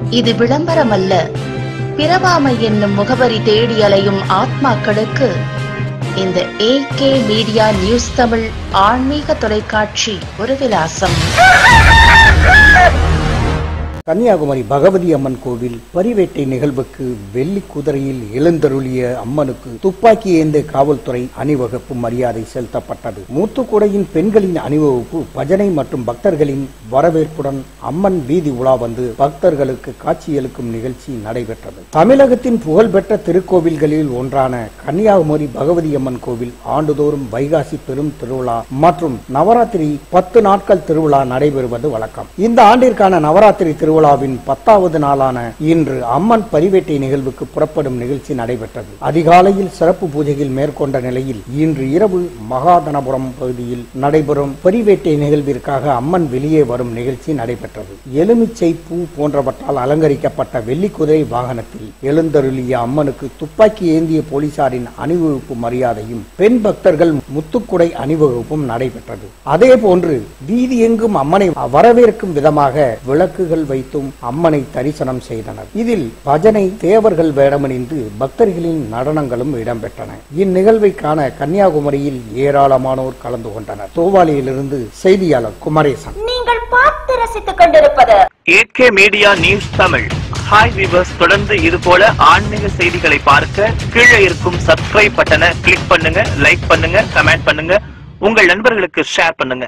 இது விளம்பரமல்ல பிரவாமை என்னும் முகவரி தேடி அலையும் ஆத்மாக்களுக்கு இந்த ஏகே மீடியா நியூஸ் தமிழ் ஆன்மீக தொலைக்காட்சி ஒரு விலாசம் கன்னியாகுமரி பகவதி அம்மன் கோவில் பரிவேட்டை நிகழ்வுக்கு வெள்ளி குதிரையில் எழுந்தருளிய அம்மனுக்கு துப்பாக்கி ஏந்த காவல்துறை அணிவகுப்பு மரியாதை செலுத்தப்பட்டது மூத்துக்குடையின் பெண்களின் அணிவகுப்பு பஜனை மற்றும் பக்தர்களின் வரவேற்புடன் அம்மன் வீதி உலா வந்து பக்தர்களுக்கு காட்சியளிக்கும் நிகழ்ச்சி நடைபெற்றது தமிழகத்தின் புகழ்பெற்ற திருக்கோவில்களில் ஒன்றான கன்னியாகுமரி பகவதி அம்மன் கோவில் ஆண்டுதோறும் வைகாசி பெரும் திருவிழா மற்றும் நவராத்திரி பத்து நாட்கள் திருவிழா நடைபெறுவது வழக்கம் இந்த ஆண்டிற்கான நவராத்திரி திருவிழாவின் பத்தாவது நாளான இன்று அம்மன் பரிவேட்டை நிகழ்வுக்கு புறப்படும் நிகழ்ச்சி நடைபெற்றது அதிகாலையில் சிறப்பு பூஜைகள் மேற்கொண்ட நிலையில் இன்று இரவு மகாதனபுரம் பகுதியில் நடைபெறும் பரிவேட்டை நிகழ்விற்காக அம்மன் வெளியே வரும் நிகழ்ச்சி நடைபெற்றது எலுமிச்சை பூ போன்றவற்றால் அலங்கரிக்கப்பட்ட வெள்ளி குதிரை வாகனத்தில் எழுந்தருளிய அம்மனுக்கு துப்பாக்கி ஏந்திய போலீசாரின் அணிவகுப்பு மரியாதையும் பெண் பக்தர்கள் முத்துக்குடை அணிவகுப்பும் நடைபெற்றது அதே போன்று வீதி எங்கும் அம்மனை வரவேற்கும் விதமாக விளக்குகள் வைத்தும் அம்மனை தரிசனம் செய்தனர் இதில் பஜனை தேவர்கள் வேடமணிந்து பக்தர்களின் நடனங்களும் இடம்பெற்றன இந்நிகழ்வை காண கன்னியாகுமரியில் ஏராளமானோர் கலந்து கொண்டனர் தோவாலியிலிருந்து செய்தியாளர் குமரேசன் நீங்கள் பார்த்து ரசித்துக் கொண்டிருப்பது AK media news Tamil hi viewers தொடர்ந்து இது போல ஆன்மீக செய்திகளை பார்க்க கீழே இருக்கும் சப்ஸ்கிரைப் பட்டனை கிளிக் பண்ணுங்க லைக் பண்ணுங்க கமெண்ட் பண்ணுங்க உங்கள் நண்பர்களுக்கு ஷேர் பண்ணுங்க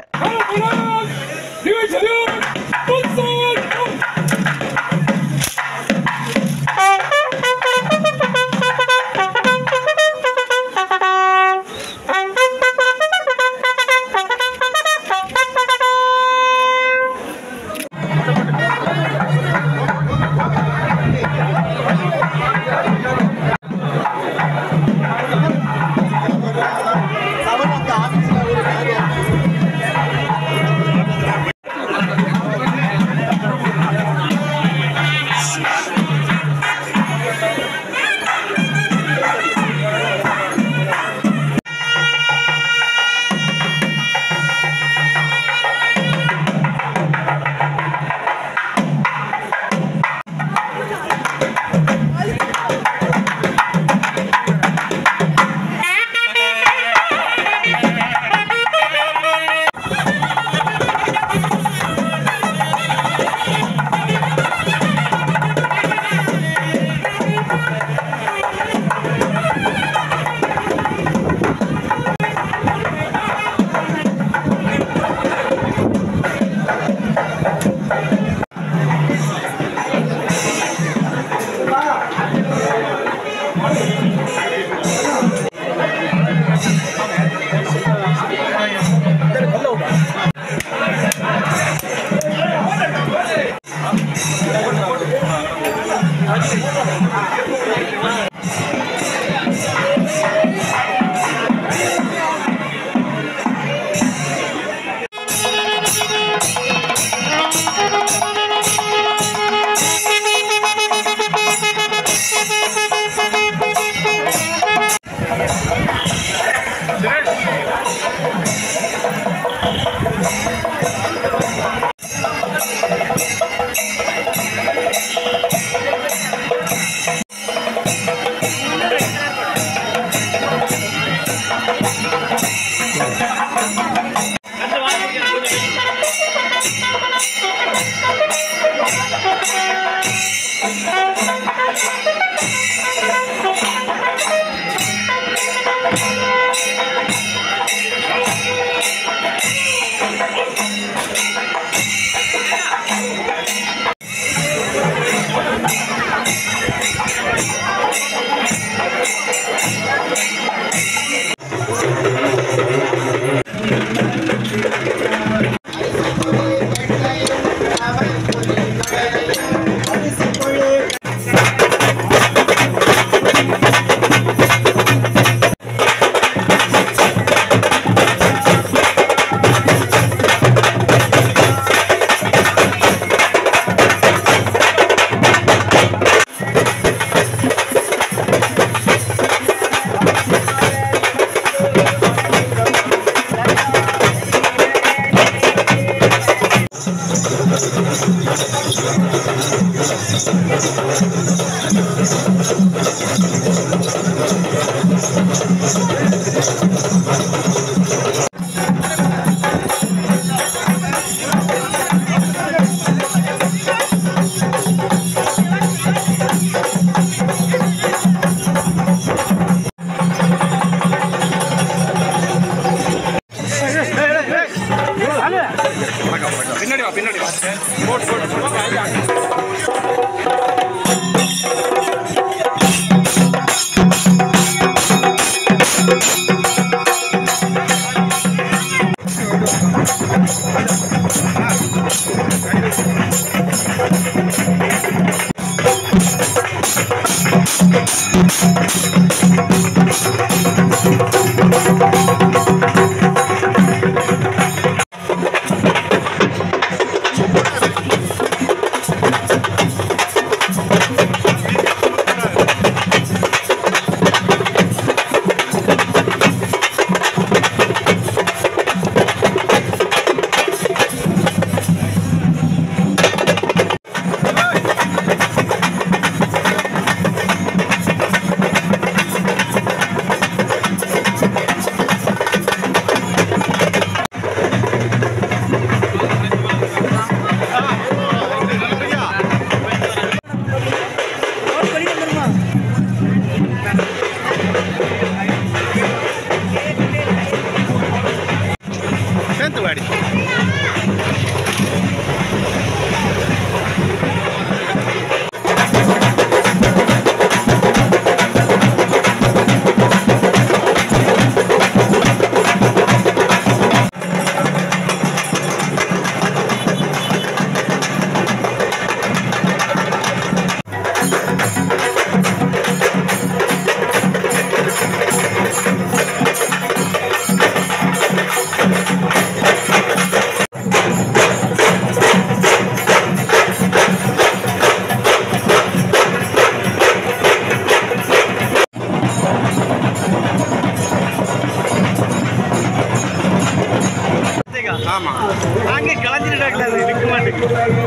ஆமா அங்கே கலைஞ்சிட்டு இருக்க மாட்டேங்குது